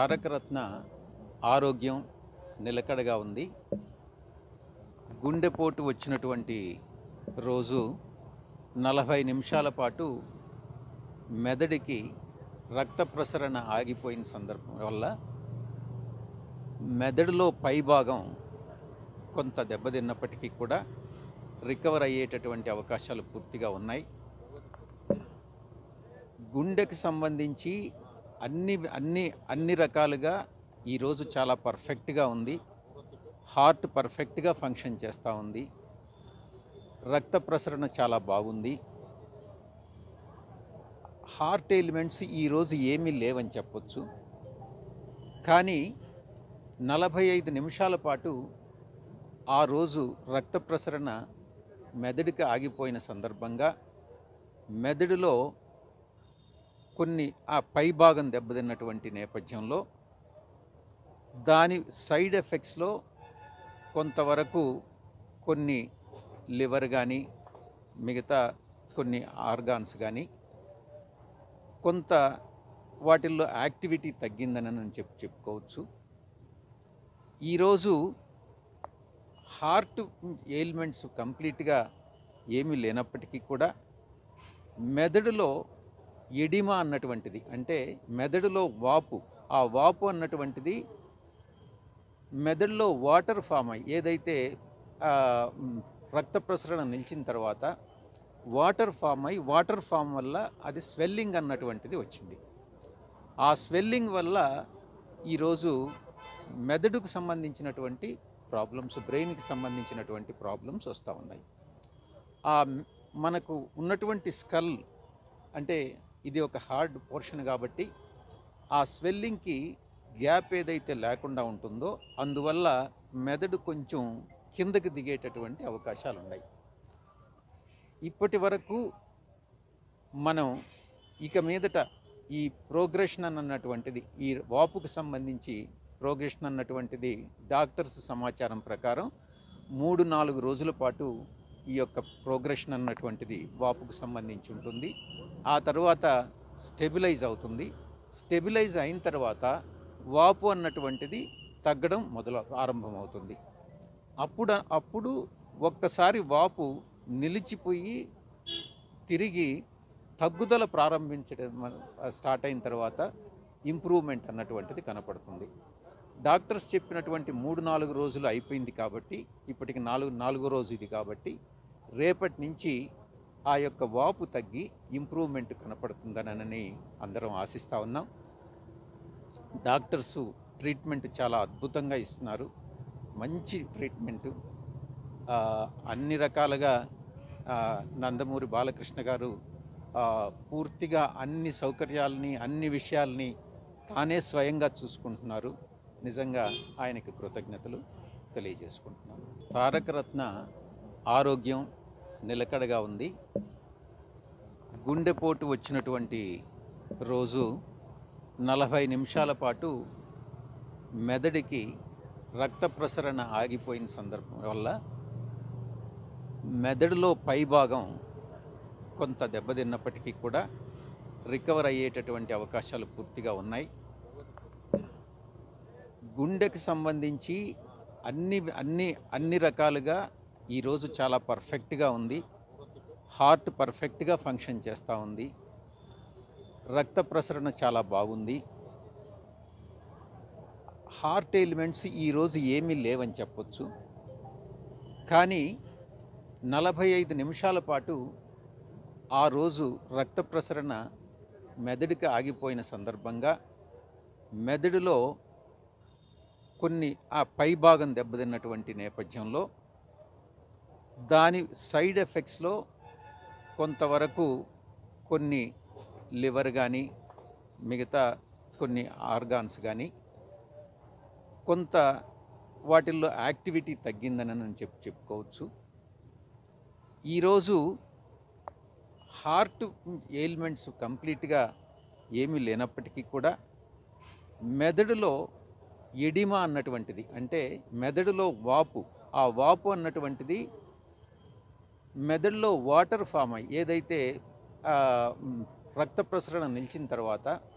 తారకరత్న ఆరోగ్యం నిలకడగా ఉంది గుండెపోటు వచ్చినటువంటి రోజు నలభై నిమిషాల పాటు మెదడుకి రక్త ప్రసరణ ఆగిపోయిన సందర్భం వల్ల మెదడులో పైభాగం కొంత దెబ్బతిన్నప్పటికీ కూడా రికవర్ అయ్యేటటువంటి అవకాశాలు పూర్తిగా ఉన్నాయి గుండెకి సంబంధించి అన్ని అన్ని అన్ని రకాలుగా ఈరోజు చాలా పర్ఫెక్ట్గా ఉంది హార్ట్ పర్ఫెక్ట్గా ఫంక్షన్ చేస్తూ ఉంది రక్త ప్రసరణ చాలా బాగుంది హార్ట్ ఎలిమెంట్స్ ఈరోజు ఏమీ లేవని చెప్పొచ్చు కానీ నలభై ఐదు నిమిషాల పాటు ఆ రోజు రక్త ప్రసరణ మెదడుకి ఆగిపోయిన సందర్భంగా మెదడులో కొన్ని ఆ పైభాగం దెబ్బతిన్నటువంటి నేపథ్యంలో దాని సైడ్ ఎఫెక్ట్స్లో కొంతవరకు కొన్ని లివర్ కానీ మిగతా కొన్ని ఆర్గాన్స్ కానీ కొంత వాటిల్లో యాక్టివిటీ తగ్గిందని అని చెప్పి చెప్పుకోవచ్చు ఈరోజు హార్ట్ ఎయిల్మెంట్స్ కంప్లీట్గా ఏమీ లేనప్పటికీ కూడా మెదడులో ఎడిమా అన్నటువంటిది అంటే మెదడులో వాపు ఆ వాపు అన్నటువంటిది మెదడులో వాటర్ ఫామ్ అయ్యి ఏదైతే ఆ, మ్, రక్త ప్రసరణ నిలిచిన తర్వాత వాటర్ ఫామ్ అయ్యి వాటర్ ఫామ్ వల్ల అది స్వెల్లింగ్ అన్నటువంటిది వచ్చింది ఆ స్వెల్లింగ్ వల్ల ఈరోజు మెదడుకు సంబంధించినటువంటి ప్రాబ్లమ్స్ బ్రెయిన్కి సంబంధించినటువంటి ప్రాబ్లమ్స్ వస్తూ ఉన్నాయి ఆ మ్- మనకు ఉన్నటువంటి స్కల్ అంటే ఇది ఒక హార్డ్ పోర్షన్ కాబట్టి ఆ స్వెల్లింగ్కి గ్యాప్ ఏదైతే లేకుండా ఉంటుందో అందువల్ల మెదడు కొంచెం కిందకి దిగేటటువంటి అవకాశాలు ఉన్నాయి ఇప్పటి వరకు మనం ఇక మీదట ఈ ప్రోగ్రెషన్ అన్నటువంటిది ఈ వాపుకు సంబంధించి ప్రోగ్రెషన్ అన్నటువంటిది డాక్టర్స్ సమాచారం ప్రకారం మూడు నాలుగు రోజుల పాటు ఈ యొక్క ప్రోగ్రెషన్ అన్నటువంటిది వాపుకు సంబంధించి ఉంటుంది ఆ తర్వాత స్టెబిలైజ్ అవుతుంది స్టెబిలైజ్ అయిన తర్వాత వాపు అన్నటువంటిది తగ్గడం మొదలు ఆరంభమవుతుంది అప్పుడు అప్పుడు ఒక్కసారి వాపు నిలిచిపోయి తిరిగి తగ్గుదల ప్రారంభించడం మన- స్టార్ట్ అయిన తర్వాత ఇంప్రూవ్మెంట్ అన్నటువంటిది కనపడుతుంది డాక్టర్స్ చెప్పినటువంటి మూడు నాలుగు రోజులు అయిపోయింది కాబట్టి ఇప్పటికి నాలుగు నాలుగో రోజు ఇది కాబట్టి రేపటి నుంచి ఆ యొక్క వాపు తగ్గి ఇంప్రూవ్మెంట్ కనపడుతుందనని అందరం ఆశిస్తూ ఉన్నాం డాక్టర్సు ట్రీట్మెంట్ చాలా అద్భుతంగా ఇస్తున్నారు మంచి ట్రీట్మెంటు ఆ, అన్ని రకాలుగా ఆ, నందమూరి బాలకృష్ణ గారు ఆ, పూర్తిగా అన్ని సౌకర్యాలని అన్ని విషయాల్ని తానే స్వయంగా చూసుకుంటున్నారు నిజంగా ఆయనకి కృతజ్ఞతలు తెలియజేసుకుంటున్నాను తారకరత్న ఆరోగ్యం నిలకడగా ఉంది గుండెపోటు వచ్చినటువంటి రోజు నలభై నిమిషాల పాటు మెదడుకి రక్త ప్రసరణ ఆగిపోయిన సందర్భం వల్ల మెదడులో పైభాగం కొంత దెబ్బతిన్నప్పటికీ కూడా రికవర్ అయ్యేటటువంటి అవకాశాలు పూర్తిగా ఉన్నాయి గుండెకి సంబంధించి అన్ని అన్ని అన్ని రకాలుగా ఈరోజు చాలా పర్ఫెక్ట్గా ఉంది హార్ట్ పర్ఫెక్ట్గా ఫంక్షన్ చేస్తూ ఉంది రక్త ప్రసరణ చాలా బాగుంది హార్ట్ ఎలిమెంట్స్ ఈరోజు ఏమీ లేవని చెప్పొచ్చు కానీ నలభై ఐదు నిమిషాల పాటు ఆ రోజు రక్త ప్రసరణ మెదడుకి ఆగిపోయిన సందర్భంగా మెదడులో కొన్ని ఆ పైభాగం దెబ్బతిన్నటువంటి నేపథ్యంలో దాని సైడ్ ఎఫెక్ట్స్లో కొంతవరకు కొన్ని లివర్ కానీ మిగతా కొన్ని ఆర్గాన్స్ కానీ కొంత వాటిల్లో యాక్టివిటీ తగ్గిందని అని చెప్పి చెప్పుకోవచ్చు ఈరోజు హార్ట్ ఎయిల్మెంట్స్ కంప్లీట్గా ఏమీ లేనప్పటికీ కూడా మెదడులో ఎడిమా అన్నటువంటిది అంటే మెదడులో వాపు ఆ వాపు అన్నటువంటిది మెదడులో వాటర్ ఫామ్ అయ్యి ఏదైతే ఆ, మ్, రక్త ప్రసరణ నిలిచిన తర్వాత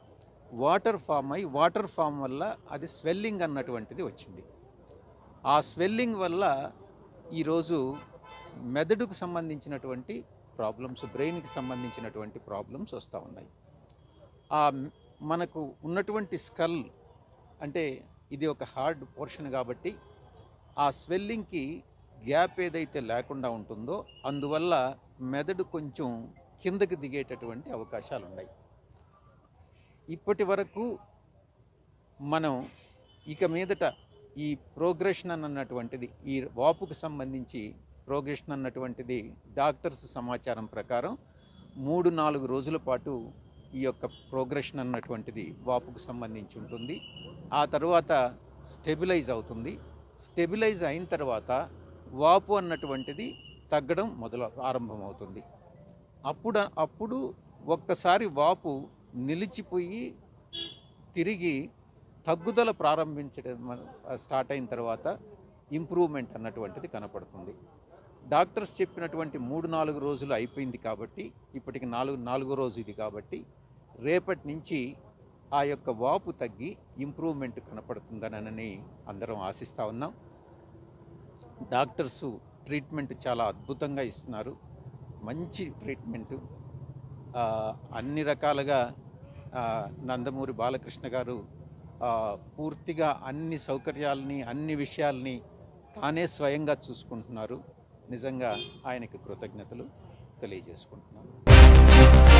వాటర్ ఫామ్ అయి వాటర్ ఫామ్ వల్ల అది స్వెల్లింగ్ అన్నటువంటిది వచ్చింది ఆ స్వెల్లింగ్ వల్ల ఈరోజు మెదడుకు సంబంధించినటువంటి ప్రాబ్లమ్స్ బ్రెయిన్కి సంబంధించినటువంటి ప్రాబ్లమ్స్ వస్తూ ఉన్నాయి ఆ మ్- మనకు ఉన్నటువంటి స్కల్ అంటే ఇది ఒక హార్డ్ పోర్షన్ కాబట్టి ఆ స్వెల్లింగ్కి గ్యాప్ ఏదైతే లేకుండా ఉంటుందో అందువల్ల మెదడు కొంచెం కిందకి దిగేటటువంటి అవకాశాలు ఉన్నాయి ఇప్పటి వరకు మనం ఇక మీదట ఈ ప్రోగ్రెషన్ అన్నటువంటిది ఈ వాపుకు సంబంధించి ప్రోగ్రెషన్ అన్నటువంటిది డాక్టర్స్ సమాచారం ప్రకారం మూడు నాలుగు రోజుల పాటు ఈ యొక్క ప్రోగ్రెషన్ అన్నటువంటిది వాపుకు సంబంధించి ఉంటుంది ఆ తర్వాత స్టెబిలైజ్ అవుతుంది స్టెబిలైజ్ అయిన తర్వాత వాపు అన్నటువంటిది తగ్గడం మొదలు ఆరంభమవుతుంది అప్పుడు అప్పుడు ఒక్కసారి వాపు నిలిచిపోయి తిరిగి తగ్గుదల ప్రారంభించడం మన- స్టార్ట్ అయిన తర్వాత ఇంప్రూవ్మెంట్ అన్నటువంటిది కనపడుతుంది డాక్టర్స్ చెప్పినటువంటి మూడు నాలుగు రోజులు అయిపోయింది కాబట్టి ఇప్పటికి నాలుగు నాలుగో రోజు ఇది కాబట్టి రేపటి నుంచి ఆ యొక్క వాపు తగ్గి ఇంప్రూవ్మెంట్ కనపడుతుందనని అందరం ఆశిస్తూ ఉన్నాం డాక్టర్సు ట్రీట్మెంట్ చాలా అద్భుతంగా ఇస్తున్నారు మంచి ట్రీట్మెంటు ఆ, అన్ని రకాలుగా ఆ, నందమూరి బాలకృష్ణ గారు ఆ, పూర్తిగా అన్ని సౌకర్యాలని అన్ని విషయాల్ని తానే స్వయంగా చూసుకుంటున్నారు నిజంగా ఆయనకి కృతజ్ఞతలు తెలియజేసుకుంటున్నాను